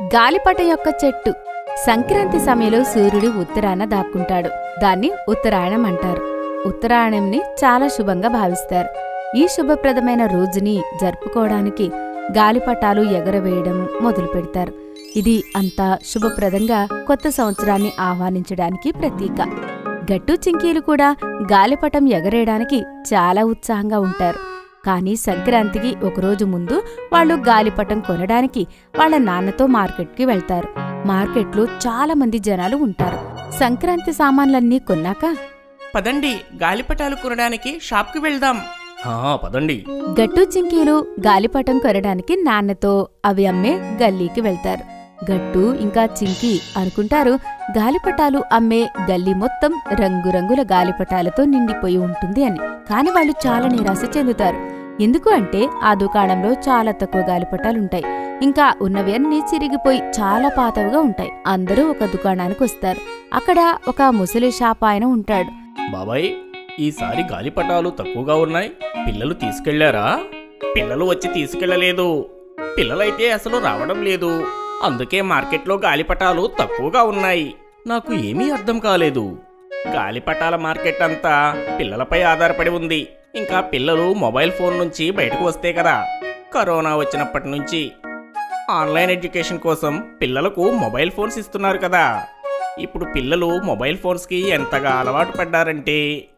గాలిపటం యొక్క చెట్టు సంక్రాంతి సమయంలో సూర్యుడు ఉత్తరాన దాక్కుంటాడు దాన్ని ఉత్తరాయణం అంటారు ఉత్తరాయణంని చాలా శుభంగా భావిస్తారు ఈ శుభప్రదమైన రోజుని జరుపుకోవడానికి గాలిపటాలు ఎగరవేయడం మొదలు పెడతారు ఇది అంత శుభప్రదంగా కొత్త సంవత్సరాన్ని ఆహ్వానించడానికి ప్రతీక గట్టు చింకీలు కూడా గాలిపటం ఎగరేయడానికి చాలా ఉత్సాహంగా ఉంటారు కానీ సంక్రాంతికి ఒకరోజు ముందు వాళ్ళు గాలిపటం కొనడానికి వాళ్ళ నాన్నతో మార్కెట్కి వెళ్తారు మార్కెట్లో చాలా మంది జనాలు ఉంటారు సంక్రాంతి సామాన్లన్నీ కొన్నాక పదండి గాలిపటాలు కొనడానికి షాప్కి వెళ్దాం ఆ, పదండి గట్టు చింకీలు గాలిపటం కొనడానికి నాన్నతో అవి అమ్మే గల్లీకి వెళ్తారు గట్టు ఇంకా చింకీ అనుకుంటారు గాలిపటాలు అమ్మే గల్లీ మొత్తం రంగురంగుల గాలిపటాలతో నిండిపోయి ఉంటుంది అని కాని వాళ్ళు చాలా నిరాశ చెందుతారు ఎందుకు అంటే ఆ దుకాణంలో చాలా తక్కువ గాలిపటాలుంటాయి ఇంకా ఉన్నవి అన్నీ చిరిగిపోయి చాలా పాతవిగా ఉంటాయి అందరూ ఒక దుకాణానికి వస్తారు అక్కడ ఒక ముసలి షాప్ ఆయన ఉంటాడు బాబాయ్ ఈసారి గాలిపటాలు తక్కువగా ఉన్నాయి పిల్లలు తీసుకెళ్లారా పిల్లలు వచ్చి తీసుకెళ్లలేదు పిల్లలైతే అసలు రావడం లేదు అందుకే మార్కెట్లో గాలిపటాలు తక్కువగా ఉన్నాయి నాకు ఏమీ అర్థం కాలేదు గాలిపటాల మార్కెట్ అంతా పిల్లలపై ఆధారపడి ఉంది ఇంకా పిల్లలు మొబైల్ ఫోన్ నుంచి బయటకు వస్తే కదా కరోనా వచ్చినప్పటి నుంచి ఆన్లైన్ ఎడ్యుకేషన్ కోసం పిల్లలకు మొబైల్ ఫోన్స్ ఇస్తున్నారు కదా ఇప్పుడు పిల్లలు మొబైల్ ఫోన్స్కి ఎంతగా అలవాటు పడ్డారంటే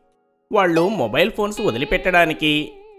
వాళ్ళు మొబైల్ ఫోన్స్ వదిలిపెట్టడానికి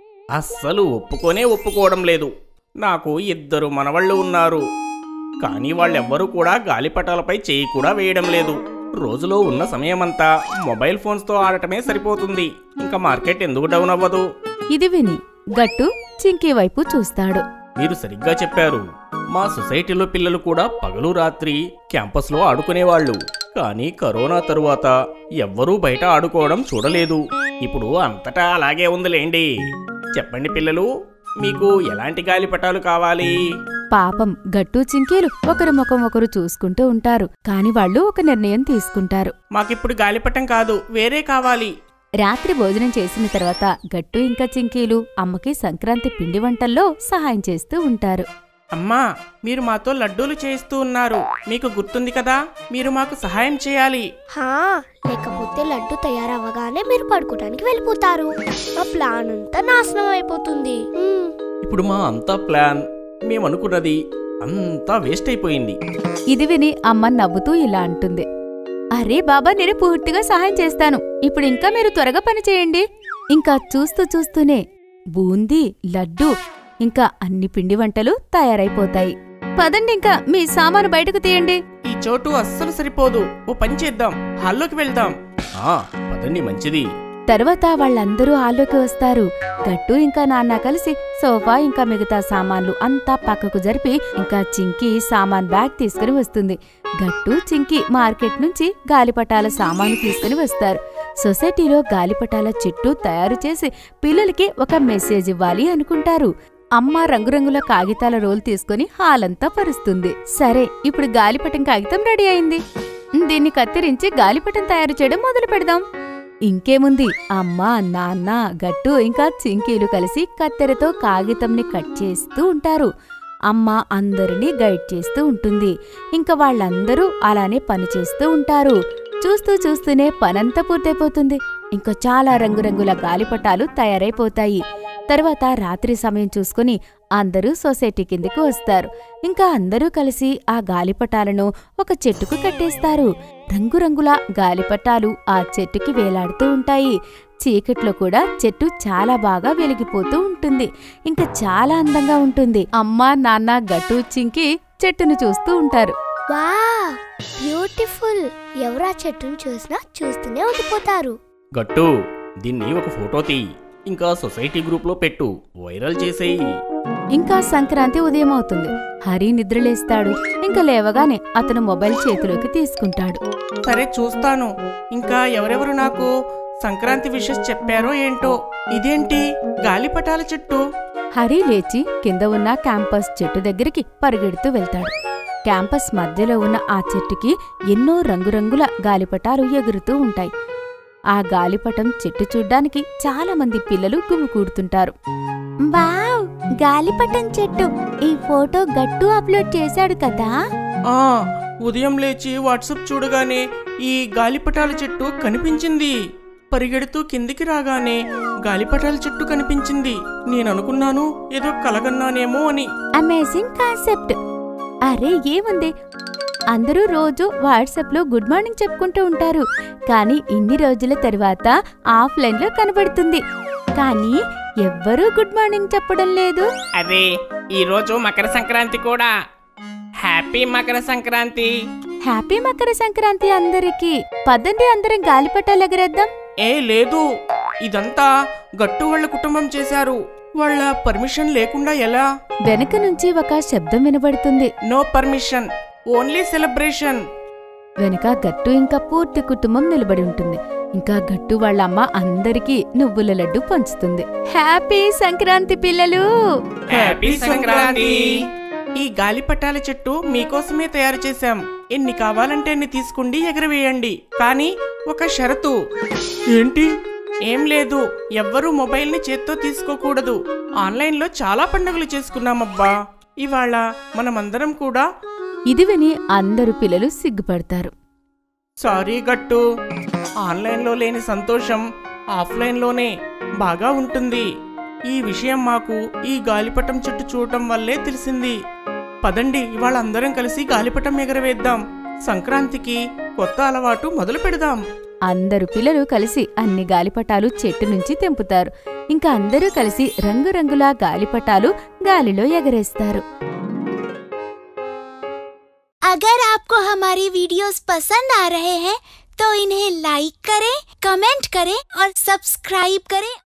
అస్సలు ఒప్పుకోనే ఒప్పుకోవడం లేదు నాకు ఇద్దరు మనవళ్ళు ఉన్నారు కానీ వాళ్ళెవ్వరూ కూడా గాలిపటాలపై చేయి కూడా వేయడం లేదు రోజులో ఉన్న సమయమంతా మొబైల్ ఫోన్స్తో ఆడటమే సరిపోతుంది ఇంకా మార్కెట్ ఎందుకు డౌన్ అవ్వదు ఇది విని గట్టు చింకీ వైపు చూస్తాడు మీరు సరిగ్గా చెప్పారు మా సొసైటీలో పిల్లలు కూడా పగలు రాత్రి క్యాంపస్లో ఆడుకునేవాళ్ళు కానీ కరోనా తరువాత ఎవ్వరూ బయట ఆడుకోవడం చూడలేదు ఇప్పుడు అంతటా అలాగే ఉందిలేండి చెప్పండి పిల్లలు మీకు ఎలాంటి గాలిపటాలు కావాలి పాపం గట్టు చింకీలు ఒకరి ముఖం ఒకరు చూసుకుంటూ ఉంటారు కాని వాళ్ళు ఒక నిర్ణయం తీసుకుంటారు మాకిప్పుడు గాలిపటం కాదు వేరే కావాలి రాత్రి భోజనం చేసిన తర్వాత గట్టు ఇంకా చింకీలు అమ్మకి సంక్రాంతి పిండి వంటల్లో సహాయం చేస్తూ ఉంటారు అమ్మా మీరు మాతో లడ్డూలు చేయిస్తూ ఉన్నారు మీకు గుర్తుంది కదా మీరు మాకు సహాయం చేయాలి హా లేకపోతే లడ్డు తయారవ్వగానే మీరు పడుకోవడానికి వెళ్ళిపోతారు ఆ ప్లాన్ అంతా నాశనం అయిపోతుంది మ్మ్. ఇప్పుడు మా అంతా ప్లాన్ మేమనుకున్నది అంతా వేస్ట్ అయిపోయింది ఇది విని అమ్మ నవ్వుతూ ఇలా అంటుంది అరే బాబా నేను పూర్తిగా సహాయం చేస్తాను ఇప్పుడు ఇంకా మీరు త్వరగా పని చేయండి ఇంకా చూస్తూ చూస్తూనే బూందీ లడ్డు ఇంకా అన్ని పిండి వంటలు తయారైపోతాయి పదండి ఇంకా మీ సామాను బయటకు తీయండి ఈ చోటు అస్సలు సరిపోదు ఓ పని చేద్దాం హాల్లోకి వెళ్దాం ఆ పదండి మంచిది తర్వాత వాళ్ళందరూ హాల్లోకి వస్తారు గట్టు ఇంకా నాన్న కలిసి సోఫా ఇంకా మిగతా సామాన్లు అంతా పక్కకు జరిపి ఇంకా చింకి సామాన్ బ్యాగ్ తీసుకుని వస్తుంది గట్టు చింకి మార్కెట్ నుంచి గాలిపటాల సామాను తీసుకుని వస్తారు సొసైటీలో గాలిపటాల చెట్టు తయారు చేసి పిల్లలకి ఒక మెసేజ్ ఇవ్వాలి అనుకుంటారు అమ్మ రంగురంగుల కాగితాల రోల్ తీసుకుని హాలంతా పరుస్తుంది సరే ఇప్పుడు గాలిపటం కాగితం రెడీ అయింది దీన్ని కత్తిరించి గాలిపటం తయారు చేయడం మొదలు పెడదాం ఇంకేముంది అమ్మ నాన్న గట్టు ఇంకా చింకీలు కలిసి కత్తెరతో కాగితంని కట్ చేస్తూ ఉంటారు అమ్మ అందరినీ గైడ్ చేస్తూ ఉంటుంది ఇంకా వాళ్ళందరూ అలానే పని చేస్తూ ఉంటారు చూస్తూ చూస్తూనే పనంతా పూర్తయిపోతుంది ఇంకా చాలా రంగురంగుల గాలిపటాలు తయారైపోతాయి తర్వాత రాత్రి సమయం చూసుకుని అందరూ సొసైటీ కిందికి వస్తారు ఇంకా అందరూ కలిసి ఆ గాలిపటాలను ఒక చెట్టుకు కట్టేస్తారు రంగురంగుల గాలిపటాలు ఆ చెట్టుకి వేలాడుతూ ఉంటాయి చీకట్లో కూడా చెట్టు చాలా బాగా వెలిగిపోతూ ఉంటుంది ఇంకా చాలా అందంగా ఉంటుంది అమ్మ నాన్న గట్టు చింకి చెట్టును చూస్తూ ఉంటారు వా బ్యూటిఫుల్ ఎవరు ఆ చెట్టును చూసినా చూస్తూనే ఉండిపోతారు గట్టు దీన్ని ఒక ఫోటో తీ ఇంకా సొసైటీ గ్రూప్లో పెట్టు వైరల్ చేసేయి ఇంకా సంక్రాంతి ఉదయం అవుతుంది హరి నిద్రలేస్తాడు ఇంకా లేవగానే అతను మొబైల్ చేతిలోకి తీసుకుంటాడు సరే చూస్తాను ఇంకా ఎవరెవరు నాకు సంక్రాంతి విషెస్ చెప్పారో ఏంటో ఇదేంటి గాలిపటాల చెట్టు హరి లేచి కింద ఉన్న క్యాంపస్ చెట్టు దగ్గరికి పరిగెడుతూ వెళ్తాడు క్యాంపస్ మధ్యలో ఉన్న ఆ చెట్టుకి ఎన్నో రంగురంగుల గాలిపటాలు ఎగురుతూ ఉంటాయి ఆ గాలిపటం చెట్టు చూడ్డానికి చాలా మంది పిల్లలు గుమికూడుతుంటారు వావ్ గాలిపటం చెట్టు ఈ ఫోటో గట్టు అప్లోడ్ చేశాడు కదా ఆ ఉదయం లేచి వాట్సాప్ చూడగానే ఈ గాలిపటాల చెట్టు కనిపించింది పరిగెడుతూ కిందికి రాగానే గాలిపటాల చెట్టు కనిపించింది నేను అనుకున్నాను ఏదో కలగన్నానేమో అని అమేజింగ్ కాన్సెప్ట్ అరే ఏముంది అందరూ రోజు వాట్సాప్ లో గుడ్ మార్నింగ్ చెప్పుకుంటూ ఉంటారు కానీ ఇన్ని రోజుల తర్వాత ఆఫ్లైన్ లో కనబడుతుంది కానీ ఎవ్వరూ గుడ్ మార్నింగ్ చెప్పడం లేదు అరే ఈరోజు మకర సంక్రాంతి కూడా హ్యాపీ మకర సంక్రాంతి హ్యాపీ మకర సంక్రాంతి అందరికి పదండి అందరం గాలిపటాలు ఎగరేద్దాం ఏ లేదు ఇదంతా గట్టు వాళ్ళ కుటుంబం చేశారు వాళ్ళ పర్మిషన్ లేకుండా ఎలా వెనక నుంచి ఒక శబ్దం వినబడుతుంది నో పర్మిషన్ ఓన్లీ సెలబ్రేషన్ వెనక గట్టు ఇంకా పూర్తి కుటుంబం నిలబడి ఉంటుంది ఇంకా గట్టు వాళ్ళ అమ్మ అందరికీ నువ్వుల లడ్డు పంచుతుంది హ్యాపీ సంక్రాంతి పిల్లలు హ్యాపీ సంక్రాంతి ఈ గాలిపటాల చెట్టు మీకోసమే తయారు చేశాం ఎన్ని కావాలంటే ఎన్ని తీసుకోండి ఎగరవేయండి కానీ ఒక షరతు ఏంటి ఏం లేదు ఎవ్వరూ మొబైల్ని చేత్తో తీసుకోకూడదు ఆన్లైన్లో చాలా పండుగలు చేసుకున్నామబ్బా ఇవాళ మనమందరం కూడా ఇది విని అందరు పిల్లలు సిగ్గుపడతారు సారీ గట్టు ఆన్లైన్లో లేని సంతోషం ఆఫ్లైన్లోనే బాగా ఉంటుంది ఈ విషయం మాకు ఈ గాలిపటం చెట్టు చూడటం వల్లే తెలిసింది పదండి ఇవాళ అందరం కలిసి గాలిపటం ఎగరవేద్దాం సంక్రాంతికి కొత్త అలవాటు మొదలు పెడదాం అందరు పిల్లలు కలిసి అన్ని గాలిపటాలు చెట్టు నుంచి తెంపుతారు ఇంకా అందరూ కలిసి రంగురంగుల గాలిపటాలు గాలిలో ఎగరేస్తారు अगर आपको हमारी वीडियोस पसंद आ रहे हैं तो इन्हें लाइक करें, कमेंट करें और सब्सक्राइब करें